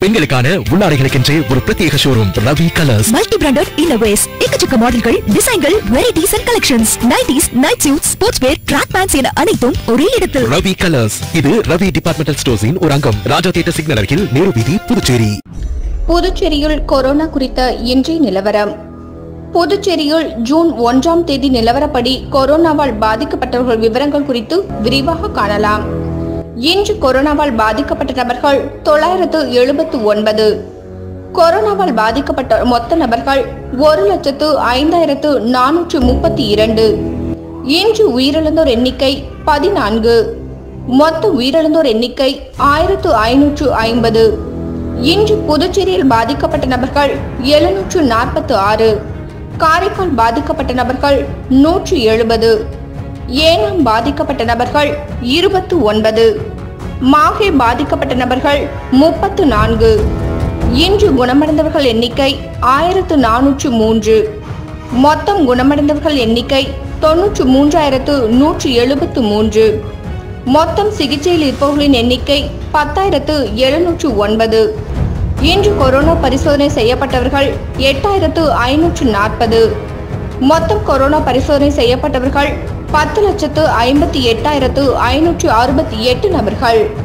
பெண்களுக்கான உள்ளாடைகளுக்கென்றே ஒரு பிரத்யேக showroom Ravi colours multi branded இன்னோவேஸ் எக்கச்சக்க மாடல்கள் டிசைன்கள் varieties and collections nighties night suit sports wear track pants என அனைத்தும் ஒரே இடத்தில் ரவி கலர்ஸ் இது ரவி டிபார்ட்மெண்டல் ஸ்டோர்ஸின் ஒரு அங்கம் ராஜா தியேட்டர் சிக்னல் அருகில் நேரு வீதி புதுச்சேரி புதுச்சேரியில் கொரோனா குறித்த இன்றைய நிலவரம் புதுச்சேரியில் ஜூன் ஒன்றாம் தேதி நிலவரப்படி கொரோனாவால் பாதிக்கப்பட்டவர்கள் விவரங்கள் குறித்து விரிவாக காணலாம் இன்று கொரோனாவால் பாதிக்கப்பட்ட நபர்கள் தொள்ளாயிரத்து எழுபத்து ஒன்பது கொரோனாவால் பாதிக்கப்பட்ட மொத்த நபர்கள் ஒரு லட்சத்து ஐந்தாயிரத்து நானூற்று முப்பத்தி இரண்டு இன்று உயிரிழந்தோர் எண்ணிக்கை பதினான்கு மொத்த உயிரிழந்தோர் எண்ணிக்கை ஆயிரத்து ஐநூற்று ஐம்பது இன்று புதுச்சேரியில் பாதிக்கப்பட்ட நபர்கள் எழுநூற்று நாற்பத்து ஆறு காரைக்கால் பாதிக்கப்பட்ட நபர்கள் நூற்று எழுபது ஏனாம் பாதிக்கப்பட்ட நபர்கள் இருபத்து ஒன்பது மாஹே பாதிக்கப்பட்ட நபர்கள் முப்பத்து நான்கு இன்று குணமடைந்தவர்கள் எண்ணிக்கை ஆயிரத்து நானூற்று மூன்று மொத்தம் குணமடைந்தவர்கள் எண்ணிக்கை தொன்னூற்று மூன்றாயிரத்து நூற்று எழுபத்து மூன்று மொத்தம் சிகிச்சையில் இருப்பவர்களின் எண்ணிக்கை பத்தாயிரத்து எழுநூற்று ஒன்பது இன்று கொரோனா பரிசோதனை செய்யப்பட்டவர்கள் எட்டாயிரத்து ஐநூற்று நாற்பது மொத்தம் கொரோனா பரிசோதனை செய்யப்பட்டவர்கள் பத்து லட்சத்து ஐம்பத்தி எட்டாயிரத்து ஐநூற்று அறுபத்தி எட்டு நபர்கள்